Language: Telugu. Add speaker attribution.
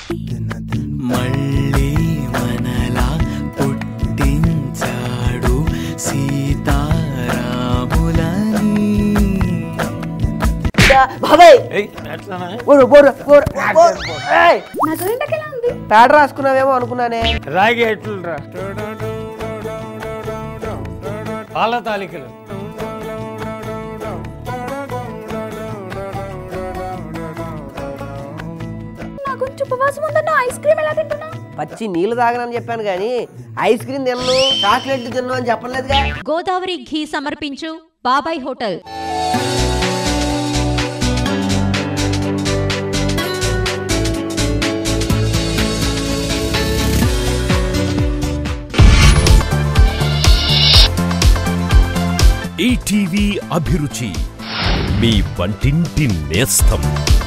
Speaker 1: మళ్ళీ మనలా పుట్టించాడు సీతారాములని
Speaker 2: బాబాయ్
Speaker 3: ఏయ్, అట్లానా?
Speaker 2: పోరు పోరు పోరు పోరు. ఏయ్,
Speaker 4: నా గోరింటకి ఎలా ఉంది
Speaker 2: ప్యాడ్ రాసుకున్నావేమో అనుకున్నానే
Speaker 3: రాగి ఎట్లురా పాల తాలికలు
Speaker 4: నా గురించి ఉపవాసం ఉందన్న ఐస్ క్రీమ్ ఎలా తింటున్నా
Speaker 2: పచ్చి నీళ్లు తాగనని చెప్పాను కానీ ఐస్ క్రీమ్ తిన్ను చాక్లెట్లు తిన్ను అని చెప్పలేదుగా
Speaker 5: గోదావరి ఘీ సమర్పించు బాబాయ్ హోటల్
Speaker 6: ఈటీవీ అభిరుచి మీ వంటింటి నేస్తం